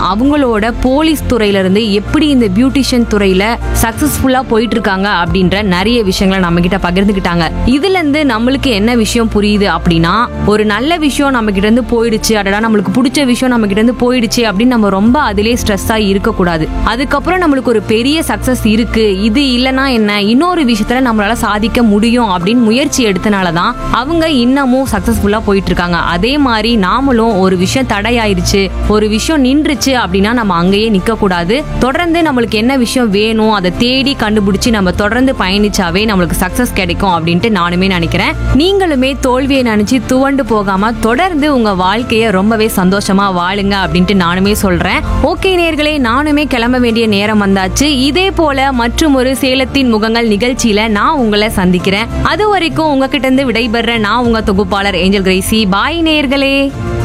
அவங்களோட போலீஸ் துறையில இருந்து எப்படி இந்த பியூட்டிஷியன் துறையில சக்சஸ்ஃபுல்லா போயிட்டு இருக்காங்க அப்படின்ற நிறைய விஷயங்களை நம்ம கிட்ட பகிர்ந்துக்கிட்டாங்க இதுல இருந்து நம்மளுக்கு என்ன விஷயம் புரியுது அப்படின்னா ஒரு நல்ல விஷயம் நம்ம கிட்ட இருந்து போயிடுச்சு அடடா நம்மளுக்கு பிடிச்ச விஷயம் நம்ம கிட்ட இருந்து போயிடுச்சு அப்படின்னு நம்ம ரொம்ப அதிலே ஸ்ட்ரெஸ்ஸா இருக்கக்கூடாது அதுக்கப்புறம் நம்மளுக்கு ஒரு பெரிய சக்சஸ் இருக்கு இது இல்லைன்னா என்ன இன்னொரு விஷயத்துல நம்மளால சாதிக்க முடியும் அப்படின்னு முயற்சி எடுத்தனால தான் அவங்க இன்னமும் சக்சஸ்ஃபுல்லா போயிட்டு இருக்காங்க அதே மாதிரி நாமளும் ஒரு விஷயம் தடையாயிருச்சு ஒரு விஷயம் நின்றுச்சு அப்படின்னா நம்ம அங்கேயே நிக்க கூடாது தொடர்ந்து நம்மளுக்கு என்ன விஷயம் வேணும் அதை தேடி கண்டுபிடிச்சு நம்ம தொடர்ந்து பயணிச்சாவே நம்மளுக்கு சக்சஸ் கிடைக்கும் அப்படின்ட்டு நானுமே நினைக்கிறேன் நீங்களுமே தோல்வியை நினைச்சு துவண்டு போகாம தொடர்ந்து உங்க வாழ்க்கைய ரொம்பவே சந்தோஷமா வாழுங்க அப்படின்ட்டு நானுமே சொல்றேன் ஓகே நேர்களே நானுமே கிளம்ப வேண்டிய நேரம் வந்தாச்சு இதே போல மற்றும் ஒரு சேலத்தின் முகங்கள் நிகழ்ச்சியில நான் உங்களை சந்திக்கிறேன் அது வரைக்கும் உங்ககிட்ட இருந்து விடைபெற நான் உங்க தொகுப்பாளர் ஏஞ்சல் கிரேசி பாய் நேர்களே